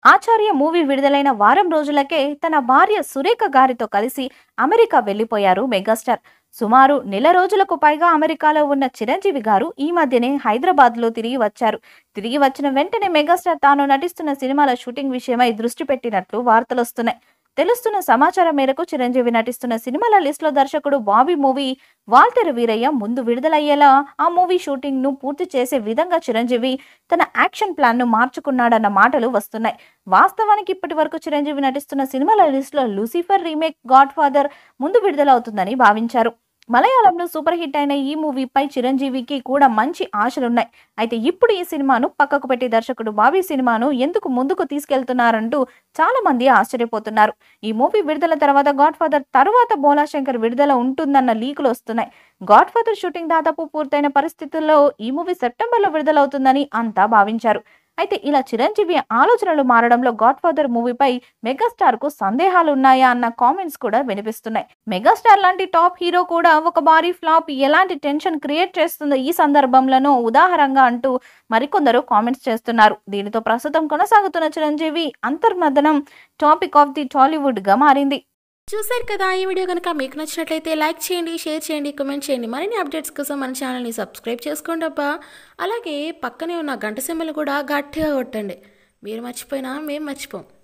ఆచార్య movie విడుదలైన వారం రోజులకే తన భార్య సురేఖ గారితో కలిసి అమెరికా వెళ్లిపోయారు మెగాస్టార్ సుమారు నెల రోజులకు పైగా అమెరికాలో ఉన్న చిరంజీవి గారు ఈ మధ్యనే హైదరాబాద్ లో తిరిగి వచ్చారు తిరిగి వచ్చిన వెంటనే మెగాస్టార్ తాను నటిస్తున్న సినిమాల షూటింగ్ విషయమై దృష్టి పెట్టినట్లు వార్తలొస్తున్నాయి తెలుస్తున్న సమాచారం మేరకు చిరంజీవి నటిస్తున్న సినిమాల లిస్టులో దర్శకుడు బాబీ మూవీ వాల్తెర వీరయ్య ముందు విడుదలయ్యేలా ఆ మూవీ షూటింగ్ ను పూర్తి చేసే విధంగా చిరంజీవి తన యాక్షన్ ప్లాన్ ను మార్చుకున్నాడన్న మాటలు వస్తున్నాయి వాస్తవానికి ఇప్పటి వరకు చిరంజీవి నటిస్తున్న సినిమాల లిస్టులో లూసిఫర్ రీమేక్ గాడ్ ఫాదర్ ముందు విడుదలవుతుందని భావించారు మలయాళంలో సూపర్ హిట్ అయిన ఈ మూవీపై చిరంజీవికి కూడా మంచి ఆశలున్నాయి అయితే ఇప్పుడు ఈ సినిమాను పక్కకు పెట్టి దర్శకుడు బాబీ సినిమాను ఎందుకు ముందుకు తీసుకెళ్తున్నారంటూ చాలా మంది ఆశ్చర్యపోతున్నారు ఈ మూవీ విడుదల తర్వాత గాడ్ ఫాదర్ తర్వాత బోలా శంకర్ విడుదల ఉంటుందన్న లీకులు వస్తున్నాయి గాడ్ ఫాదర్ షూటింగ్ దాదాపు పూర్తయిన పరిస్థితుల్లో ఈ మూవీ సెప్టెంబర్లో విడుదలవుతుందని అంతా భావించారు అయితే ఇలా చిరంజీవి ఆలోచనలు మారడంలో గాడ్ ఫాదర్ మూవీపై మెగాస్టార్ కు సందేహాలు ఉన్నాయా అన్న కామెంట్స్ కూడా వినిపిస్తున్నాయి మెగాస్టార్ లాంటి టాప్ హీరో కూడా ఒక భారీ ఫ్లాప్ ఎలాంటి టెన్షన్ క్రియేట్ చేస్తుందో ఈ సందర్భంలోనూ ఉదాహరణగా అంటూ మరికొందరు కామెంట్స్ చేస్తున్నారు దీనితో ప్రస్తుతం కొనసాగుతున్న చిరంజీవి అంతర్మదనం టాపిక్ ఆఫ్ ది టాలీవుడ్ గా మారింది చూశారు కదా ఈ వీడియో కనుక మీకు నచ్చినట్లయితే లైక్ చేయండి షేర్ చేయండి కామెంట్ చేయండి మరిన్ని అప్డేట్స్ కోసం మన ఛానల్ని సబ్స్క్రైబ్ చేసుకోండి అబ్బా అలాగే పక్కనే ఉన్న గంట సింబల్ కూడా గట్టిగా కొట్టండి మీరు మర్చిపోయినా మేము మర్చిపోం